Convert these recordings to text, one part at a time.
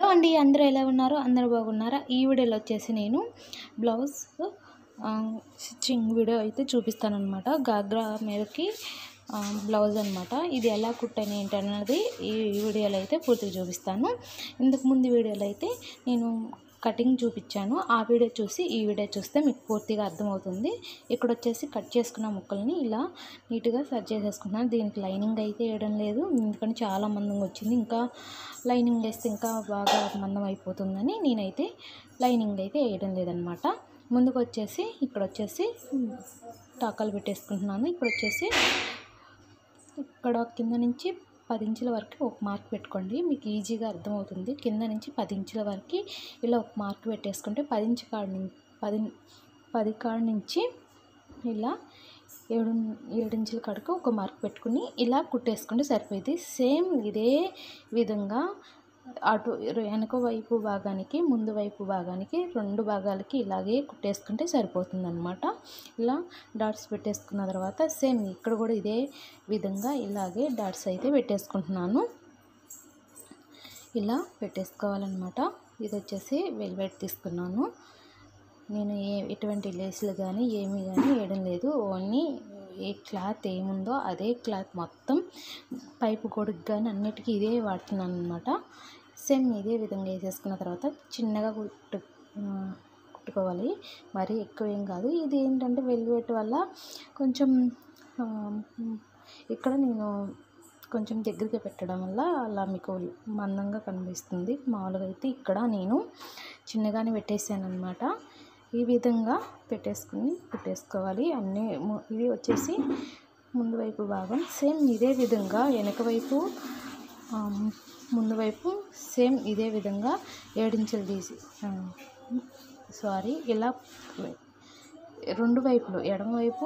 అండి అందరూ ఎలా ఉన్నారు అందరూ బాగున్నారా ఈ వీడియోలో వచ్చేసి నేను బ్లౌజ్ స్టిచ్చింగ్ వీడియో అయితే చూపిస్తాను అనమాట గాగ్రా మీదకి ఆ, బ్లౌజ్ అనమాట ఇది ఎలా కుట్టని ఏంటి అన్నది ఈ వీడియోలో అయితే పూర్తిగా చూపిస్తాను ఇంతకు ముందు వీడియోలో అయితే నేను కటింగ్ చూపించాను ఆ వీడియో చూసి ఈ వీడియో చూస్తే మీకు పూర్తిగా అర్థమవుతుంది ఇక్కడ వచ్చేసి కట్ చేసుకున్న ముక్కల్ని ఇలా నీట్గా సర్చ్ చేసేసుకున్నాను దీనికి లైనింగ్ అయితే వేయడం లేదు ఎందుకంటే చాలా మందంగా వచ్చింది ఇంకా లైనింగ్ వేస్తే ఇంకా బాగా మందం అయిపోతుందని నేనైతే లైనింగ్ అయితే వేయడం లేదనమాట ముందుకు వచ్చేసి ఇక్కడ వచ్చేసి టాకాలు పెట్టేసుకుంటున్నాను ఇక్కడ వచ్చేసి ఇక్కడ కింద నుంచి పది ఇంచుల వరకు ఒక మార్క్ పెట్టుకోండి మీకు ఈజీగా అర్థమవుతుంది కింద నుంచి పది ఇంచుల వరకు ఇలా ఒక మార్క్ పెట్టేసుకుంటే పది ఇంచు కాడ నుంచి పది పది కాడ నుంచి ఇలా ఏడు ఏడించుల కాడకు ఒక మార్క్ పెట్టుకుని ఇలా కుట్టేసుకుంటే సరిపోయింది సేమ్ ఇదే విధంగా అటు వెనక వైపు భాగానికి ముందు వైపు భాగానికి రెండు భాగాలకి ఇలాగే కుట్టేసుకుంటే సరిపోతుంది అనమాట ఇలా డాట్స్ పెట్టేసుకున్న తర్వాత సేమ్ ఇక్కడ కూడా ఇదే విధంగా ఇలాగే డాట్స్ అయితే పెట్టేసుకుంటున్నాను ఇలా పెట్టేసుకోవాలన్నమాట ఇది వచ్చేసి వెల్వెట్ తీసుకున్నాను నేను ఏ ఎటువంటి లేసులు కానీ ఏమి కానీ వేయడం లేదు ఓన్లీ ఏ క్లాత్ ఏముందో అదే క్లాత్ మొత్తం పైపు కొడుకు కానీ అన్నిటికీ ఇదే వాడుతున్నాను అనమాట సేమ్ ఇదే విధంగా వేసేసుకున్న తర్వాత చిన్నగా కుట్టు ఆ, కుట్టుకోవాలి మరీ ఎక్కువ ఏం కాదు ఇది ఏంటంటే వెల్వెట్ వల్ల కొంచెం ఆ, ఇక్కడ నేను కొంచెం దగ్గరికి పెట్టడం వల్ల అలా మీకు మందంగా కనిపిస్తుంది మామూలుగా అయితే ఇక్కడ నేను చిన్నగానే పెట్టేసాను అనమాట ఈ విధంగా పెట్టేసుకుని పెట్టేసుకోవాలి అన్నీ ము- ఇది వచ్చేసి ముందు వైపు భాగం సేమ్ ఇదే విధంగా వెనక వైపు ఆ, ముందు వైపు సేమ్ ఇదే విధంగా ఏడించులు తీసి సారీ ఇలా రెండు వైపులు ఎడమవైపు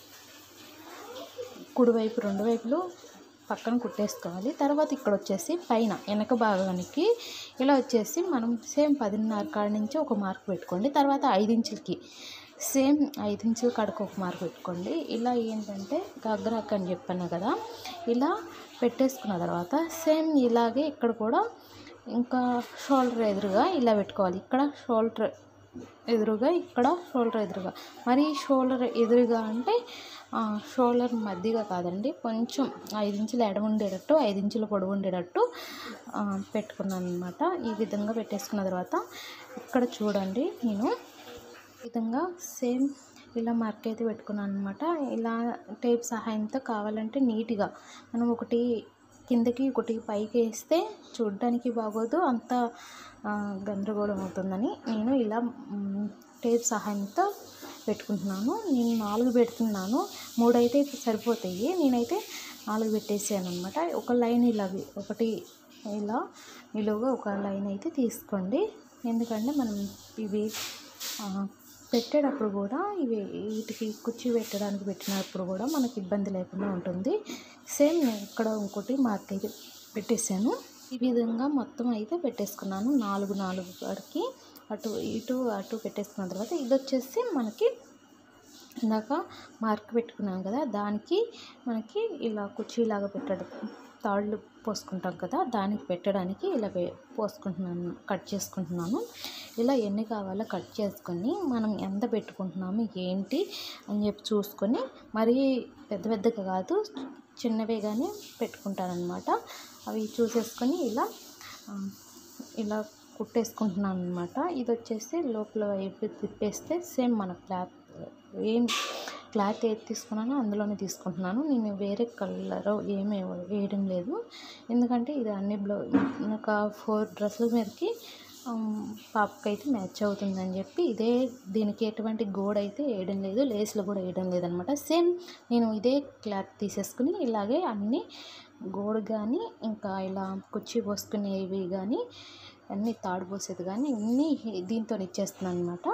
కుడివైపు రెండు వైపులు పక్కన కుట్టేసుకోవాలి తర్వాత ఇక్కడ వచ్చేసి పైన వెనక భాగానికి ఇలా వచ్చేసి మనం సేమ్ పదిన్నర కాడ నుంచి ఒక మార్క్ పెట్టుకోండి తర్వాత ఐదు ఇంచులకి సేమ్ ఐదు ఇంచుల కాడకు ఒక మార్క్ పెట్టుకోండి ఇలా ఏంటంటే గగ్రాక్ అని చెప్పాను కదా ఇలా పెట్టేసుకున్న తర్వాత సేమ్ ఇలాగే ఇక్కడ కూడా ఇంకా షోల్డర్ ఎదురుగా ఇలా పెట్టుకోవాలి ఇక్కడ షోల్డర్ ఎదురుగా ఇక్కడ షోల్డర్ ఎదురుగా మరి షోల్డర్ ఎదురుగా అంటే ఆ, షోల్డర్ మధ్యగా కాదండి కొంచెం ఐదు ఇంచులు ఎడ ఉండేటట్టు ఐదు ఇంచులు పొడవు ఉండేటట్టు ఆ, పెట్టుకున్నాను అనమాట ఈ విధంగా పెట్టేసుకున్న తర్వాత ఇక్కడ చూడండి నేను ఈ విధంగా సేమ్ ఇలా మార్క్ అయితే పెట్టుకున్నాను అనమాట ఇలా టేప్ సహాయంతో కావాలంటే నీట్గా మనం ఒకటి కిందకి ఒకటి పైకి వేస్తే చూడడానికి బాగోదు అంత ఆ, గందరగోళం అవుతుందని నేను ఇలా మ్, టేప్ సహాయంతో పెట్టుకుంటున్నాను నేను నాలుగు పెడుతున్నాను మూడు అయితే సరిపోతాయి నేనైతే నాలుగు పెట్టేసాను అనమాట ఒక లైన్ ఇలా ఒకటి ఇలా నిలువుగా ఒక లైన్ అయితే తీసుకోండి ఎందుకంటే మనం ఇవి ఆ, పెట్టేటప్పుడు కూడా ఇవి వీటికి కుర్చీ పెట్టడానికి పెట్టినప్పుడు కూడా మనకి ఇబ్బంది లేకుండా ఉంటుంది సేమ్ నేను ఇక్కడ ఇంకోటి మార్క్ అయితే పెట్టేశాను ఈ విధంగా మొత్తం అయితే పెట్టేసుకున్నాను నాలుగు నాలుగు వరకు అటు ఇటు అటు పెట్టేసుకున్న తర్వాత ఇది వచ్చేసి మనకి ఇందాక మార్క్ పెట్టుకున్నాం కదా దానికి మనకి ఇలా కుర్చీలాగా పెట్టడం తాళ్ళు పోసుకుంటాం కదా దానికి పెట్టడానికి ఇలా వే- పోసుకుంటున్నాను కట్ చేసుకుంటున్నాను ఇలా ఎన్ని కావాలో కట్ చేసుకొని మనం ఎంత పెట్టుకుంటున్నాము ఏంటి అని చెప్పి చూసుకొని మరీ పెద్ద పెద్దగా కాదు చిన్నవే కానీ పెట్టుకుంటానమాట అవి చూసేసుకొని ఇలా ఆ, ఇలా కుట్టేసుకుంటున్నాను అనమాట ఇది వచ్చేసి లోపల వైపు తిప్పేస్తే సేమ్ మన క్లాత్ ఏం క్లాత్ ఏది తీసుకున్నానో అందులోనే తీసుకుంటున్నాను నేను వేరే కలర్ ఏమి వేయడం లేదు ఎందుకంటే ఇది అన్ని బ్లౌ ఒక ఫోర్ డ్రెస్సుల మీదకి పాపకి అయితే మ్యాచ్ అవుతుందని చెప్పి ఇదే దీనికి ఎటువంటి గోడ అయితే వేయడం లేదు లేస్లు కూడా వేయడం లేదనమాట సేమ్ నేను ఇదే క్లాత్ తీసేసుకుని ఇలాగే అన్ని గోడ కానీ ఇంకా ఇలా కుర్చీ పోసుకునేవి కానీ అన్నీ తాడు పోసేది కానీ అన్నీ దీంతో ఇచ్చేస్తున్నాను అనమాట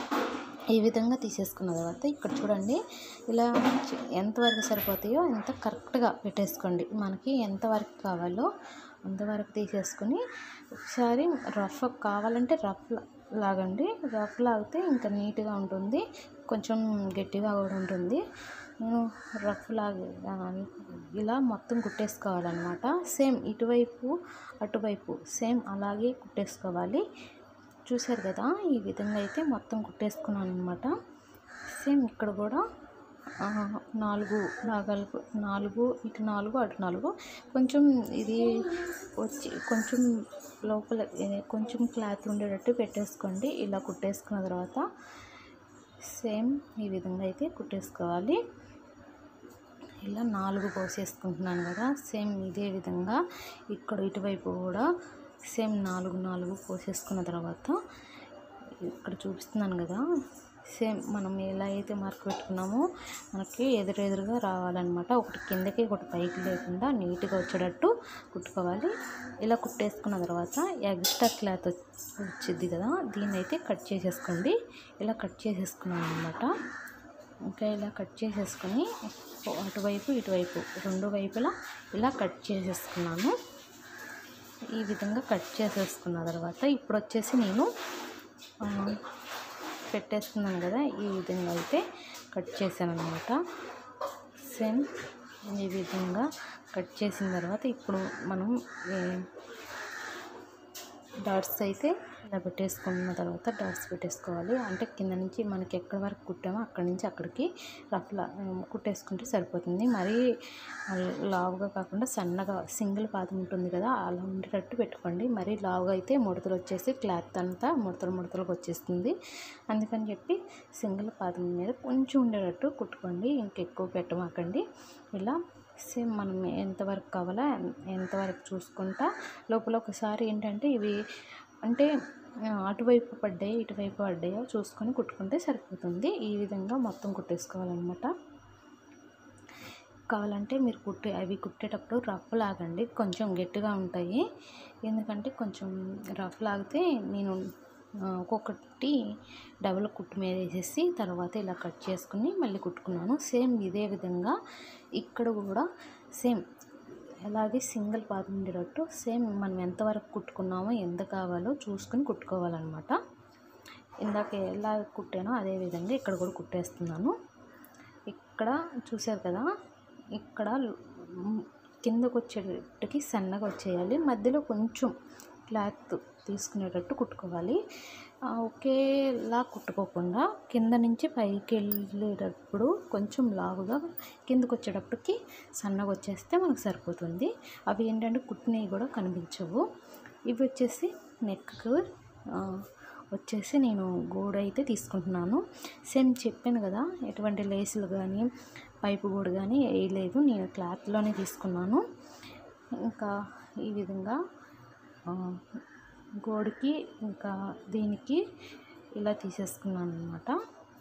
ఈ విధంగా తీసేసుకున్న తర్వాత ఇక్కడ చూడండి ఇలా చ- ఎంతవరకు సరిపోతాయో ఎంత కరెక్ట్గా పెట్టేసుకోండి మనకి ఎంతవరకు కావాలో అంతవరకు తీసేసుకొని ఒకసారి రఫ్ కావాలంటే రఫ్ లాగండి రఫ్ లాగితే ఇంకా నీట్గా ఉంటుంది కొంచెం గట్టిగా కూడా ఉంటుంది నేను రఫ్ లాగా ఇలా మొత్తం కుట్టేసుకోవాలన్నమాట సేమ్ ఇటువైపు అటువైపు సేమ్ అలాగే కుట్టేసుకోవాలి చూసారు కదా ఈ విధంగా అయితే మొత్తం కుట్టేసుకున్నాను అనమాట సేమ్ ఇక్కడ కూడా ఆ, నాలుగు భాగాలు నాలుగు ఇటు నాలుగు అటు నాలుగు కొంచెం ఇది వచ్చి కొంచెం లోపల ఏ, కొంచెం క్లాత్ ఉండేటట్టు పెట్టేసుకోండి ఇలా కుట్టేసుకున్న తర్వాత సేమ్ ఈ విధంగా అయితే కుట్టేసుకోవాలి ఇలా నాలుగు పోసేసుకుంటున్నాను కదా సేమ్ ఇదే విధంగా ఇక్కడ ఇటువైపు కూడా సేమ్ నాలుగు నాలుగు పోసేసుకున్న తర్వాత ఇక్కడ చూపిస్తున్నాను కదా సేమ్ మనం ఎలా అయితే మార్క్ పెట్టుకున్నామో మనకి ఎదురెదురుగా రావాలన్నమాట ఒకటి కిందకి ఒకటి పైకి లేకుండా నీట్గా వచ్చేటట్టు కుట్టుకోవాలి ఇలా కుట్టేసుకున్న తర్వాత ఎక్స్ట్రా క్లాత్ వచ్చింది కదా దీన్ని అయితే కట్ చేసేసుకోండి ఇలా కట్ చేసేసుకున్నాను అనమాట ఇంకా ఇలా కట్ చేసేసుకొని అటువైపు ఇటువైపు రెండు వైపులా ఇలా కట్ చేసేసుకున్నాను ఈ విధంగా కట్ చేసేసుకున్న తర్వాత ఇప్పుడు వచ్చేసి నేను ఆ, పెట్టేస్తున్నాను కదా ఈ విధంగా అయితే కట్ చేశాను అనమాట సేమ్ ఈ విధంగా కట్ చేసిన తర్వాత ఇప్పుడు మనం ఏ- డాట్స్ అయితే ఇలా పెట్టేసుకున్న తర్వాత డాట్స్ పెట్టేసుకోవాలి అంటే కింద నుంచి మనకి ఎక్కడి వరకు కుట్టామో అక్కడి నుంచి అక్కడికి రఫ్లా కుట్టేసుకుంటే సరిపోతుంది మరీ లావుగా కాకుండా సన్నగా సింగిల్ పాదం ఉంటుంది కదా అలా ఉండేటట్టు పెట్టుకోండి మరీ లావుగా అయితే ముడతలు వచ్చేసి క్లాత్ అంతా ముడతలు ముడతలకు వచ్చేస్తుంది అందుకని చెప్పి సింగిల్ పాదం మీద కొంచెం ఉండేటట్టు కుట్టుకోండి ఇంకెక్కువ పెట్టమాకండి ఇలా సేమ్ మనం ఎంతవరకు కావాలో ఎంతవరకు చూసుకుంటా లోపల ఒకసారి ఏంటంటే ఇవి అంటే ఆ, అటువైపు పడ్డాయి ఇటువైపు పడ్డాయో చూసుకొని కుట్టుకుంటే సరిపోతుంది ఈ విధంగా మొత్తం కుట్టేసుకోవాలన్నమాట కావాలంటే మీరు కుట్టే అవి కుట్టేటప్పుడు రఫ్ లాగండి కొంచెం గట్టిగా ఉంటాయి ఎందుకంటే కొంచెం రఫ్ లాగితే నేను ఆ, ఒక్కొక్కటి డబుల్ కుట్టు మీద వేసేసి తర్వాత ఇలా కట్ చేసుకుని మళ్ళీ కుట్టుకున్నాను సేమ్ ఇదే విధంగా ఇక్కడ కూడా సేమ్ అలాగే సింగిల్ పాదం ఉండేటట్టు సేమ్ మనం ఎంతవరకు కుట్టుకున్నామో ఎంత కావాలో చూసుకుని కుట్టుకోవాలన్నమాట ఇందాక ఎలా కుట్టానో అదే విధంగా ఇక్కడ కూడా కుట్టేస్తున్నాను ఇక్కడ చూసారు కదా ఇక్కడ మ్, కిందకు వచ్చేటట్టుకి సన్నగా వచ్చేయాలి మధ్యలో కొంచెం క్లాత్ తీసుకునేటట్టు కుట్టుకోవాలి ఆ, ఒకేలా కుట్టుకోకుండా కింద నుంచి పైకి వెళ్ళేటప్పుడు కొంచెం లావుగా కిందకు వచ్చేటప్పటికి సన్నగా వచ్చేస్తే మనకు సరిపోతుంది అవి ఏంటంటే కుట్టినవి కూడా కనిపించవు ఇవి వచ్చేసి నెక్కు వచ్చేసి నేను గోడ అయితే తీసుకుంటున్నాను సేమ్ చెప్పాను కదా ఎటువంటి లేసులు కానీ పైపు గోడ కానీ వేయలేదు నేను క్లాత్లోనే తీసుకున్నాను ఇంకా ఈ విధంగా ఆ, గోడకి ఇంకా దీనికి ఇలా తీసేసుకున్నాను అనమాట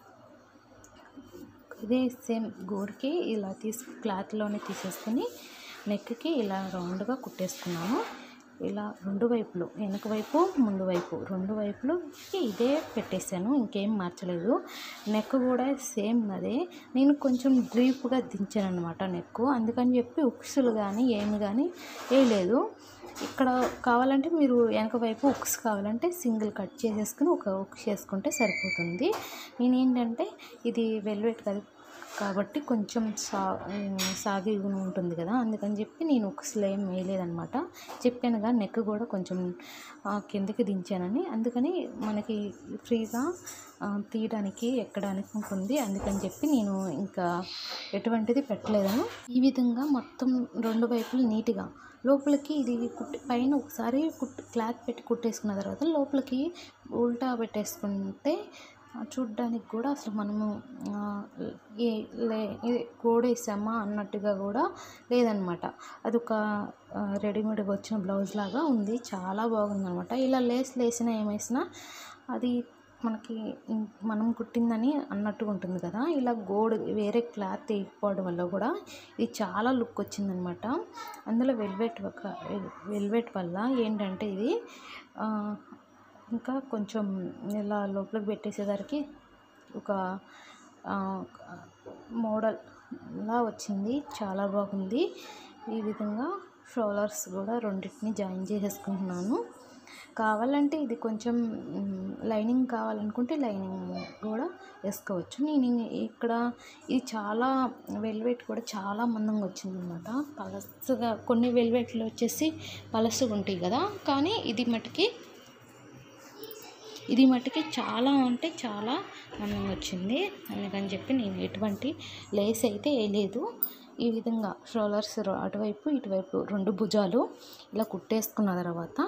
ఇదే సేమ్ గోడకి ఇలా తీసు క్లాత్లోనే తీసేసుకుని నెక్కి ఇలా రౌండ్గా కుట్టేసుకున్నాను ఇలా రెండు వైపులు వెనక వైపు ముందు వైపు రెండు వైపులుకి ఇదే పెట్టేశాను ఇంకేం మార్చలేదు నెక్ కూడా సేమ్ అదే నేను కొంచెం డ్రీప్గా దించాను అనమాట నెక్ అందుకని చెప్పి ఉక్సులు కానీ ఏమి కానీ వేయలేదు ఇక్కడ కావాలంటే మీరు వెనక వైపు ఉక్స్ కావాలంటే సింగిల్ కట్ చేసేసుకుని ఒక ఉక్స్ చేసుకుంటే సరిపోతుంది నేను ఏంటంటే ఇది వెల్వెట్ కదా కాబట్టి కొంచెం సా సాగి ఉంటుంది కదా అందుకని చెప్పి నేను ఉక్స్లో ఏం వేయలేదనమాట చెప్పానుగా నెక్ కూడా కొంచెం ఆ, కిందకి దించానని అందుకని మనకి ఫ్రీగా ఆ, తీయడానికి ఎక్కడానికి ఉంటుంది అందుకని చెప్పి నేను ఇంకా ఎటువంటిది పెట్టలేదను ఈ విధంగా మొత్తం రెండు వైపులు నీట్గా లోపలికి ఇది కుట్టి పైన ఒకసారి కుట్ క్లాత్ పెట్టి కుట్టేసుకున్న తర్వాత లోపలికి ఉల్టా పెట్టేసుకుంటే ఆ, చూడ్డానికి కూడా అసలు మనము ఆ, ఏ లే ఇది కోడేసామా అన్నట్టుగా కూడా లేదనమాట అదొక ఆ, రెడీమేడ్గా వచ్చిన బ్లౌజ్ లాగా ఉంది చాలా బాగుందనమాట ఇలా లేస్ లేసినా ఏమేసినా అది మనకి ఇం- మనం కుట్టిందని అన్నట్టుగా ఉంటుంది కదా ఇలా గోడు వేరే క్లాత్ వేయకపోవడం వల్ల కూడా ఇది చాలా లుక్ వచ్చిందనమాట అందులో వెల్వెట్ ఒక వెల్వెట్ వల్ల ఏంటంటే ఇది ఆ, ఇంకా కొంచెం ఇలా లోపలికి పెట్టేసేసరికి ఒక ఆ, మోడల్ లా వచ్చింది చాలా బాగుంది ఈ విధంగా షోలర్స్ కూడా రెండింటిని జాయిన్ చేసేసుకుంటున్నాను కావాలంటే ఇది కొంచెం మ్, లైనింగ్ కావాలనుకుంటే లైనింగ్ కూడా వేసుకోవచ్చు నేను ఇక్కడ ఇది చాలా వెల్వెట్ కూడా చాలా మందంగా వచ్చింది అనమాట పలసగా కొన్ని వెల్వెట్లు వచ్చేసి పలసగా ఉంటాయి కదా కానీ ఇది మటుకి ఇది మట్టుకి చాలా అంటే చాలా అందంగా వచ్చింది అందుకని చెప్పి నేను ఎటువంటి లేస్ అయితే వేయలేదు ఈ విధంగా షోలర్స్ అటువైపు ఇటువైపు రెండు భుజాలు ఇలా కుట్టేసుకున్న తర్వాత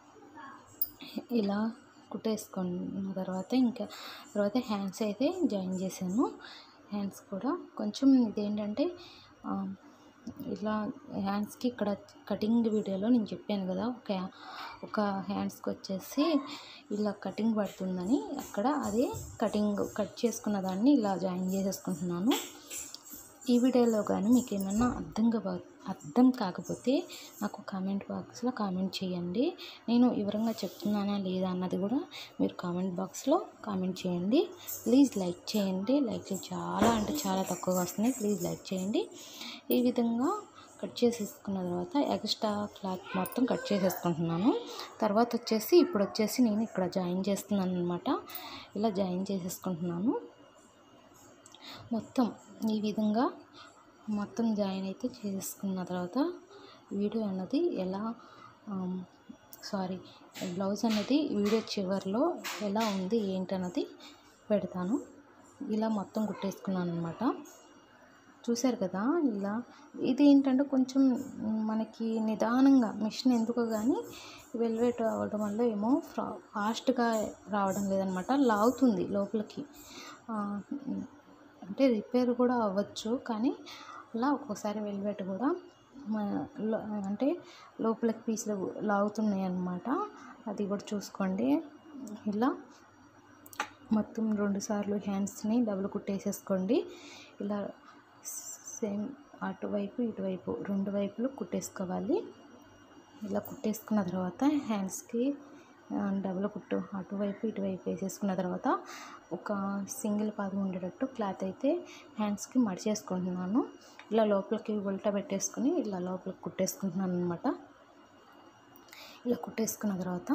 ఇలా కుట్టేసుకున్న తర్వాత ఇంకా తర్వాత హ్యాండ్స్ అయితే జాయిన్ చేశాను హ్యాండ్స్ కూడా కొంచెం ఇదేంటంటే ఆ, ఇలా హ్యాండ్స్కి ఇక్కడ కటింగ్ వీడియోలో నేను చెప్పాను కదా ఒక ఒక హ్యాండ్స్కి వచ్చేసి ఇలా కటింగ్ పడుతుందని అక్కడ అదే కటింగ్ కట్ చేసుకున్న దాన్ని ఇలా జాయిన్ చేసేసుకుంటున్నాను ఈ వీడియోలో కానీ మీకు ఏమన్నా అర్థం కా అర్థం కాకపోతే నాకు కామెంట్ బాక్స్లో కామెంట్ చేయండి నేను వివరంగా చెప్తున్నానా లేదా అన్నది కూడా మీరు కామెంట్ బాక్స్లో కామెంట్ చేయండి ప్లీజ్ లైక్ చేయండి లైక్ చాలా అంటే చాలా తక్కువగా వస్తున్నాయి ప్లీజ్ లైక్ చేయండి ఈ విధంగా కట్ చేసేసుకున్న తర్వాత ఎక్స్ట్రా క్లాత్ మొత్తం కట్ చేసేసుకుంటున్నాను తర్వాత వచ్చేసి ఇప్పుడు వచ్చేసి నేను ఇక్కడ జాయిన్ చేస్తున్నాను అనమాట ఇలా జాయిన్ చేసేసుకుంటున్నాను మొత్తం ఈ విధంగా మొత్తం జాయిన్ అయితే చేసుకున్న తర్వాత వీడియో అన్నది ఎలా సారీ బ్లౌజ్ అన్నది వీడియో చివరిలో ఎలా ఉంది ఏంటన్నది పెడతాను ఇలా మొత్తం కుట్టేసుకున్నాను అనమాట చూశారు కదా ఇలా ఇది ఏంటంటే కొంచెం మనకి నిదానంగా మిషన్ ఎందుకో కానీ వెల్వెట్ అవ్వడం వల్ల ఏమో ఫా ఫాస్ట్గా రావడం లేదనమాట లాగుతుంది లోపలికి ఆ, అంటే రిపేర్ కూడా అవ్వచ్చు కానీ అలా ఒక్కోసారి వెల్వెట్ కూడా మ- లో- అంటే లోపలికి పీసులు లాగుతున్నాయి అన్నమాట అది కూడా చూసుకోండి ఇలా మొత్తం రెండు సార్లు హ్యాండ్స్ని డబుల్ కుట్టేసేసుకోండి ఇలా సేమ్ అటువైపు ఇటువైపు రెండు వైపులు కుట్టేసుకోవాలి ఇలా కుట్టేసుకున్న తర్వాత హ్యాండ్స్కి ఆ, డబుల్ కుట్టు అటువైపు ఇటువైపు వేసేసుకున్న తర్వాత ఒక సింగిల్ పాదం ఉండేటట్టు క్లాత్ అయితే హ్యాండ్స్కి మడిచేసుకుంటున్నాను ఇలా లోపలికి ఉల్టా పెట్టేసుకుని ఇలా లోపలికి కుట్టేసుకుంటున్నాను అనమాట ఇలా కుట్టేసుకున్న తర్వాత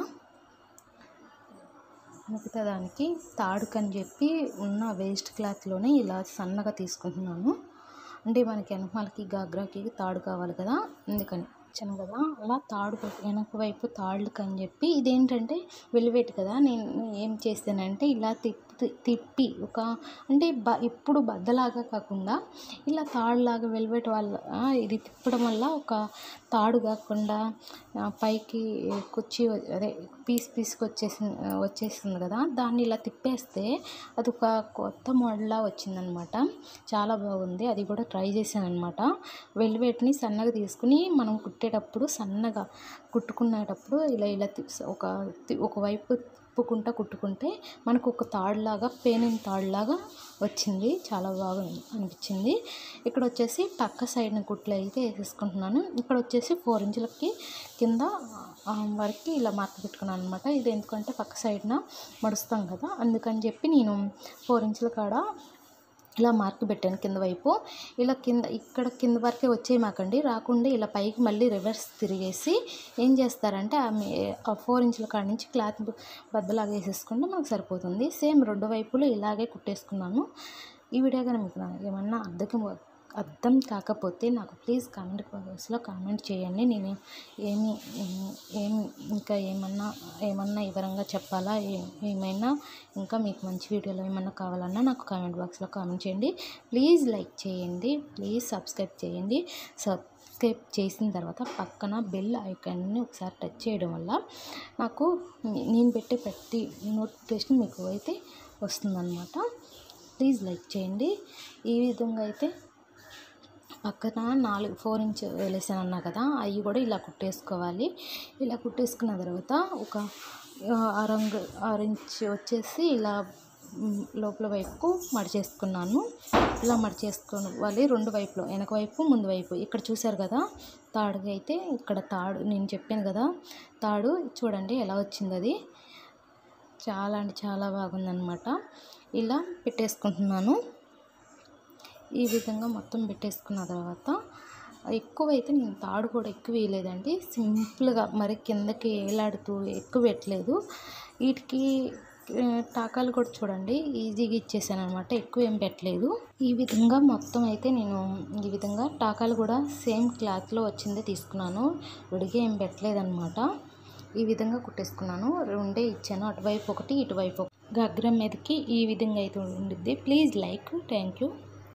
మిగతా దానికి తాడుకని చెప్పి ఉన్న వేస్ట్ క్లాత్లోనే ఇలా సన్నగా తీసుకుంటున్నాను అంటే మనకి వెనకాలకి గాగ్రాకి తాడు కావాలి కదా అందుకని వచ్చాను కదా అలా తాడు పెట్టి వెనక వైపు తాళ్ళకి అని చెప్పి ఇదేంటంటే వెలివేట్ కదా నేను ఏం చేస్తానంటే ఇలా తిప్పి తిప్పి ఒక అంటే బ ఇప్పుడు బద్దలాగా కాకుండా ఇలా తాడులాగా వెలివేట్ వల్ల ఆ, ఇది తిప్పడం వల్ల ఒక తాడు కాకుండా ఆ, పైకి కుర్చీ అదే పీస్ పీస్కి వచ్చేసి వచ్చేస్తుంది కదా దాన్ని ఇలా తిప్పేస్తే అది ఒక కొత్త మోడల్లా వచ్చిందనమాట చాలా బాగుంది అది కూడా ట్రై చేశాను అనమాట వెల్వెట్ని సన్నగా తీసుకుని మనం కుట్టేటప్పుడు సన్నగా కుట్టుకునేటప్పుడు ఇలా ఇలా తి- ఒక తి- ఒకవైపు తిప్పుకుంటా కుట్టుకుంటే మనకు ఒక తాడులాగా పేనిన తాడులాగా వచ్చింది చాలా బాగా అనిపించింది ఇక్కడ వచ్చేసి పక్క సైడ్న కుట్లు అయితే వేసేసుకుంటున్నాను ఇక్కడ వచ్చేసి ఫోర్ ఇంచులకి కింద ఆ, వరకు ఇలా మార్క్ పెట్టుకున్నాను అనమాట ఇది ఎందుకంటే పక్క సైడ్న మడుస్తాం కదా అందుకని చెప్పి నేను ఫోర్ ఇంచుల కాడ ఇలా మార్క్ పెట్టాను కింద వైపు ఇలా కింద ఇక్కడ కింద వరకే వచ్చేయమాకండి రాకుండా ఇలా పైకి మళ్ళీ రివర్స్ తిరిగేసి ఏం చేస్తారంటే ఆ మే- ఆ ఫోర్ ఇంచుల కాడ నుంచి క్లాత్ బద్దలాగా వేసేసుకుంటే మనకు సరిపోతుంది సేమ్ రెండు వైపులు ఇలాగే కుట్టేసుకున్నాను ఈ వీడియో కానీ మీకు నా- ఏమన్నా అర్థం అర్థం కాకపోతే నాకు ప్లీజ్ కామెంట్ బాక్స్లో కామెంట్ చేయండి నేను ఏమి ఏం ఇంకా ఏమన్నా ఏమన్నా వివరంగా చెప్పాలా ఏ- ఏమైనా ఇంకా మీకు మంచి వీడియోలో ఏమన్నా కావాలన్నా నాకు కామెంట్ బాక్స్లో కామెంట్ చేయండి ప్లీజ్ లైక్ చేయండి ప్లీజ్ సబ్స్క్రైబ్ చేయండి సబ్స్క్రైబ్ చేసిన తర్వాత పక్కన బెల్ ఐకాన్ని ఒకసారి టచ్ చేయడం వల్ల నాకు నేను పెట్టే ప్రతి నోటిఫికేషన్ మీకు అయితే వస్తుందన్నమాట ప్లీజ్ లైక్ చేయండి ఈ విధంగా అయితే పక్కన నాలుగు ఫోర్ ఇంచ్ వేలేసాను అన్నా కదా అవి కూడా ఇలా కుట్టేసుకోవాలి ఇలా కుట్టేసుకున్న తర్వాత ఒక ఆ, ఆరంగు ఆరు ఇంచ్ వచ్చేసి ఇలా మ్, లోపల వైపుకు మడిచేసుకున్నాను ఇలా మడిచేసుకోవాలి రెండు వైపులో వెనక వైపు ముందు వైపు ఇక్కడ చూశారు కదా తాడుగా అయితే ఇక్కడ తాడు నేను చెప్పాను కదా తాడు చూడండి ఎలా వచ్చింది అది చాలా అంటే చాలా బాగుందన్నమాట ఇలా పెట్టేసుకుంటున్నాను ఈ విధంగా మొత్తం పెట్టేసుకున్న తర్వాత ఎక్కువ అయితే నేను తాడు కూడా ఎక్కువ వేయలేదండి సింపుల్గా మరి కిందకి ఏలాడుతూ ఎక్కువ పెట్టలేదు వీటికి ఆ, టాకాలు కూడా చూడండి ఈజీగా ఇచ్చేసాను అనమాట ఎక్కువ ఏం పెట్టలేదు ఈ విధంగా మొత్తం అయితే నేను ఈ విధంగా టాకాలు కూడా సేమ్ క్లాత్లో వచ్చిందే తీసుకున్నాను విడిగా ఏం పెట్టలేదన్నమాట ఈ విధంగా కుట్టేసుకున్నాను రెండే ఇచ్చాను అటువైపు ఒకటి ఇటువైపు ఒకటి గగ్రం మీదకి ఈ విధంగా అయితే ఉండిద్ది ప్లీజ్ లైక్ థ్యాంక్ యూ